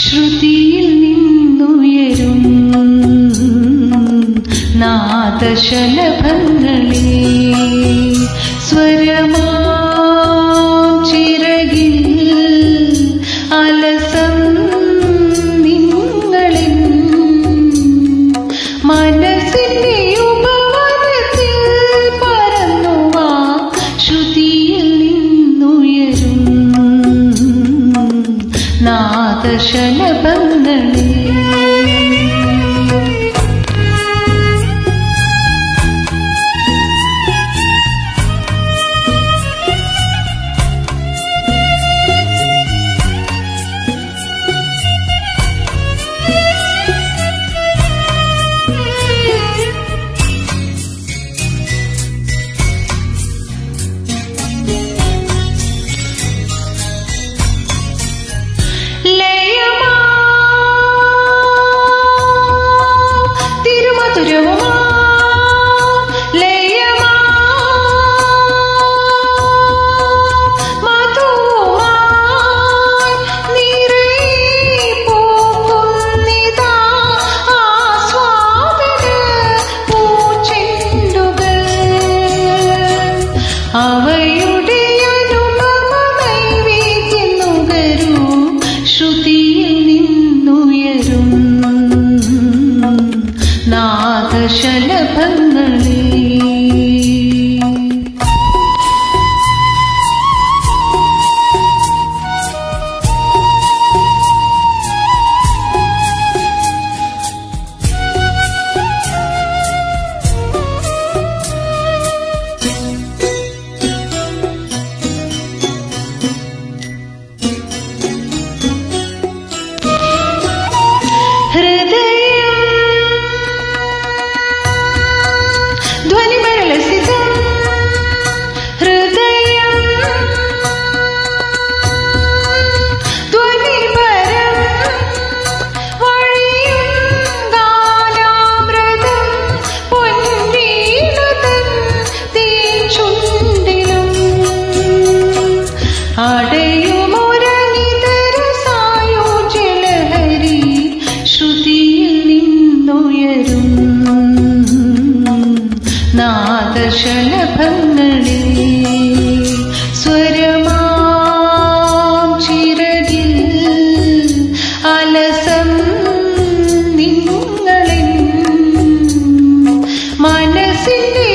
ശ്രുതിയിൽ നിന്നുയരും നാദശലഭങ്ങളെ സ്വരമാ ചിറകിൽ അലസം നിങ്ങളിൽ മനസ്സിന്റെ ഉപവനത്തിൽ പറന്നുവാ ശ്രുതിയിൽ നിന്നുയരും നാദശലഭങ്ങളെ ലയമാ തിരുമധുരവുമാ ലയമാ മധുവുമായി നിറയിപ്പോകുന്നിതാ ആസ്വാദന പൂച്ചെണ്ടുകൾ അവയുടെ അനുപമ നൈവേദ്യം നുകരൂ ശ്രുതിയിൽ നിന്നുയരും നാദശലഭങ്ങളെ ഹൃദയം ധ്വനിമരളസിതം ഹൃദയം ധ്വനിപരം വഴിയും ഗാനാമൃതം പൊൻവീണതൻ തേൻചുണ്ടിലും അടയുമൊരനിതര സായോജ്യലഹരി ശ്രുതിയിൽ നിന്നുയരും നാദശലഭങ്ങളെ സ്വരമാം ചിറകിൽ അലസം നിങ്ങളിൽ മനസ്സിന്റെ